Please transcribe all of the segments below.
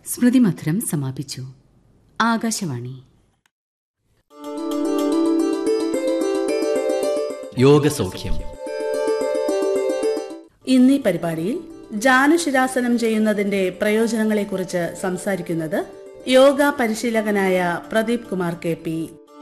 സ്മൃതിമധുരം സമാപിച്ചു ആകാശവാണി യോഗസൗഖ്യം ഇന്നീ പരിപാടിയിൽ ജാനുശിരാസനം ചെയ്യുന്നതിന്റെ പ്രയോജനങ്ങളെക്കുറിച്ച് സംസാരിക്കുന്നത് യോഗ പരിശീലകനായ പ്രദീപ് കുമാർ കെ പി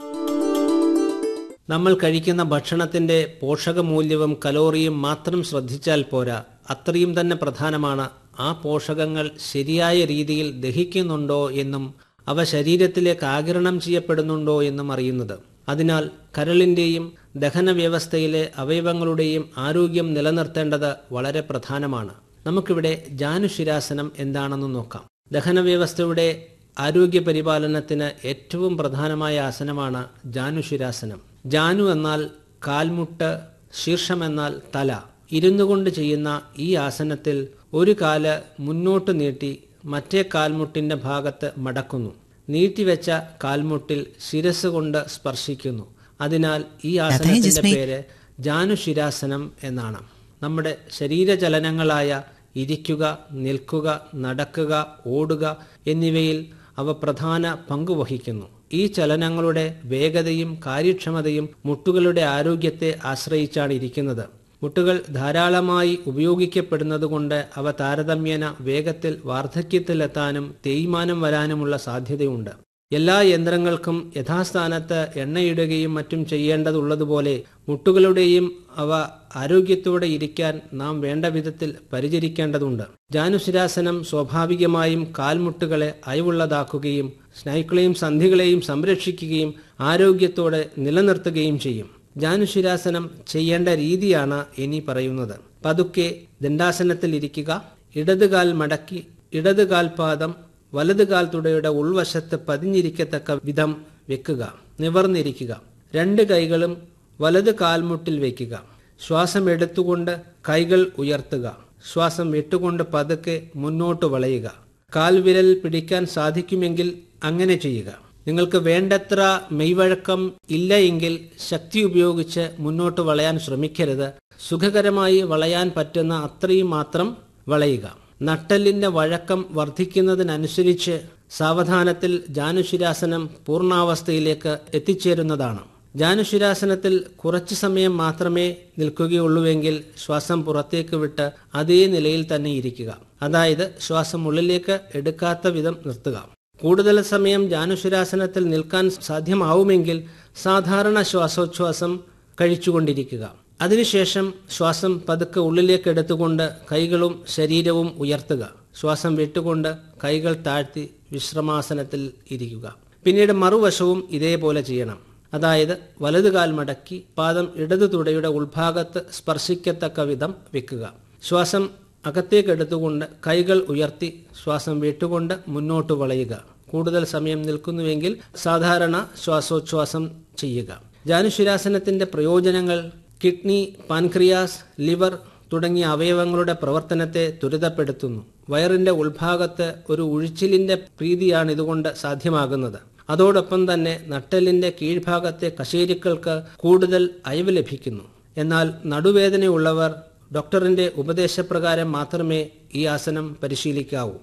നമ്മൾ കഴിക്കുന്ന ഭക്ഷണത്തിന്റെ പോഷകമൂല്യവും കലോറിയും മാത്രം ശ്രദ്ധിച്ചാൽ പോരാ അത്രയും തന്നെ പ്രധാനമാണ് ആ പോഷകങ്ങൾ ശരിയായ രീതിയിൽ ദഹിക്കുന്നുണ്ടോ എന്നും അവ ശരീരത്തിലേക്ക് ആകിരണം ചെയ്യപ്പെടുന്നുണ്ടോ എന്നും അറിയുന്നത് അതിനാൽ കരളിന്റെയും ദഹന വ്യവസ്ഥയിലെ അവയവങ്ങളുടെയും ആരോഗ്യം നിലനിർത്തേണ്ടത് വളരെ പ്രധാനമാണ് നമുക്കിവിടെ ജാനുശിരാസനം എന്താണെന്ന് നോക്കാം ദഹന വ്യവസ്ഥയുടെ ആരോഗ്യ പരിപാലനത്തിന് ഏറ്റവും പ്രധാനമായ ആസനമാണ് ജാനുശിരാസനം ജാനു എന്നാൽ കാൽമുട്ട് ശീർഷം എന്നാൽ തല ഇരുന്നു കൊണ്ട് ചെയ്യുന്ന ഈ ആസനത്തിൽ ഒരു കാല് മുന്നോട്ട് നീട്ടി മറ്റേ കാൽമുട്ടിന്റെ ഭാഗത്ത് മടക്കുന്നു നീട്ടിവെച്ച കാൽമുട്ടിൽ ശിരസ് കൊണ്ട് സ്പർശിക്കുന്നു അതിനാൽ ഈ ആസനത്തിന്റെ പേര് ജാനുശിരാസനം എന്നാണ് നമ്മുടെ ശരീരചലനങ്ങളായ ഇരിക്കുക നിൽക്കുക നടക്കുക ഓടുക എന്നിവയിൽ അവ പ്രധാന പങ്കുവഹിക്കുന്നു ഈ ചലനങ്ങളുടെ വേഗതയും കാര്യക്ഷമതയും മുട്ടുകളുടെ ആരോഗ്യത്തെ ആശ്രയിച്ചാണ് ഇരിക്കുന്നത് മുട്ടുകൾ ധാരാളമായി ഉപയോഗിക്കപ്പെടുന്നതുകൊണ്ട് അവ താരതമ്യേന വേഗത്തിൽ വാർദ്ധക്യത്തിലെത്താനും തേയ്മാനം വരാനുമുള്ള സാധ്യതയുണ്ട് എല്ലാ യന്ത്രങ്ങൾക്കും യഥാസ്ഥാനത്ത് എണ്ണയിടുകയും മറ്റും ചെയ്യേണ്ടതുള്ളതുപോലെ മുട്ടുകളുടെയും അവ ആരോഗ്യത്തോടെ ഇരിക്കാൻ നാം വേണ്ട വിധത്തിൽ പരിചരിക്കേണ്ടതുണ്ട് ജാനുശിരാസനം സ്വാഭാവികമായും കാൽമുട്ടുകളെ അയവുള്ളതാക്കുകയും സ്നൈക്കളെയും സന്ധികളെയും സംരക്ഷിക്കുകയും ആരോഗ്യത്തോടെ നിലനിർത്തുകയും ചെയ്യും ജാനുശിരാസനം ചെയ്യേണ്ട രീതിയാണ് ഇനി പറയുന്നത് പതുക്കെ ദണ്ഡാസനത്തിൽ ഇരിക്കുക ഇടതുകാൽ മടക്കി ഇടതുകാൽ പാദം വലതുകാൽ തുടയുടെ ഉൾവശത്ത് പതിഞ്ഞിരിക്കത്തക്ക വിധം വെക്കുക നിവർന്നിരിക്കുക രണ്ട് കൈകളും വലത് കാൽമുട്ടിൽ വയ്ക്കുക ശ്വാസം എടുത്തുകൊണ്ട് കൈകൾ ഉയർത്തുക ശ്വാസം വിട്ടുകൊണ്ട് പതുക്കെ മുന്നോട്ട് വളയുക കാൽവിരൽ പിടിക്കാൻ സാധിക്കുമെങ്കിൽ അങ്ങനെ ചെയ്യുക നിങ്ങൾക്ക് വേണ്ടത്ര മെയ്വഴക്കം ഇല്ല എങ്കിൽ ശക്തി ഉപയോഗിച്ച് മുന്നോട്ട് വളയാൻ ശ്രമിക്കരുത് സുഖകരമായി വളയാൻ പറ്റുന്ന അത്രയും മാത്രം വളയുക നട്ടലിന്റെ വഴക്കം വർദ്ധിക്കുന്നതിനനുസരിച്ച് സാവധാനത്തിൽ ജാനുശിരാസനം പൂർണ്ണാവസ്ഥയിലേക്ക് എത്തിച്ചേരുന്നതാണ് ജാനുശിരാസനത്തിൽ കുറച്ചു സമയം മാത്രമേ നിൽക്കുകയുള്ളൂവെങ്കിൽ ശ്വാസം പുറത്തേക്ക് വിട്ട് അതേ നിലയിൽ തന്നെ ഇരിക്കുക അതായത് ശ്വാസം ഉള്ളിലേക്ക് എടുക്കാത്ത വിധം നിർത്തുക കൂടുതൽ സമയം ജാനുശിരാസനത്തിൽ നിൽക്കാൻ സാധ്യമാവുമെങ്കിൽ സാധാരണ ശ്വാസോച്ഛ്വാസം കഴിച്ചുകൊണ്ടിരിക്കുക അതിനുശേഷം ശ്വാസം പതുക്കെ ഉള്ളിലേക്ക് എടുത്തുകൊണ്ട് കൈകളും ശരീരവും ഉയർത്തുക ശ്വാസം വിട്ടുകൊണ്ട് കൈകൾ താഴ്ത്തി വിശ്രമാസനത്തിൽ ഇരിക്കുക പിന്നീട് മറുവശവും ഇതേപോലെ ചെയ്യണം അതായത് വലതുകാൽ മടക്കി പാദം ഇടതു തുടയുടെ ഉൾഭാഗത്ത് സ്പർശിക്കത്തക്ക വിധം വെക്കുക ശ്വാസം അകത്തേക്ക് എടുത്തുകൊണ്ട് കൈകൾ ഉയർത്തി ശ്വാസം വിട്ടുകൊണ്ട് മുന്നോട്ട് വളയുക കൂടുതൽ സമയം നിൽക്കുന്നുവെങ്കിൽ സാധാരണ ശ്വാസോച്ഛ്വാസം ചെയ്യുക ജാനുശിരാസനത്തിന്റെ പ്രയോജനങ്ങൾ കിഡ്നി പാൻക്രിയാസ് ലിവർ തുടങ്ങിയ അവയവങ്ങളുടെ പ്രവർത്തനത്തെ ത്വരിതപ്പെടുത്തുന്നു വയറിന്റെ ഉൾഭാഗത്ത് ഒരു ഉഴിച്ചിലിന്റെ പ്രീതിയാണ് ഇതുകൊണ്ട് സാധ്യമാകുന്നത് അതോടൊപ്പം തന്നെ നട്ടലിന്റെ കീഴ്ഭാഗത്തെ കശേരുക്കൾക്ക് കൂടുതൽ അയവ് ലഭിക്കുന്നു എന്നാൽ നടുവേദനയുള്ളവർ ഡോക്ടറിന്റെ ഉപദേശപ്രകാരം മാത്രമേ ഈ ആസനം പരിശീലിക്കാവൂ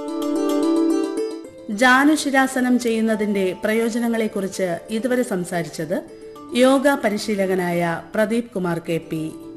ജാനുശിരാസനം ചെയ്യുന്നതിന്റെ പ്രയോജനങ്ങളെക്കുറിച്ച് ഇതുവരെ സംസാരിച്ചത് യോഗ പരിശീലകനായ പ്രദീപ് കുമാർ കെ പി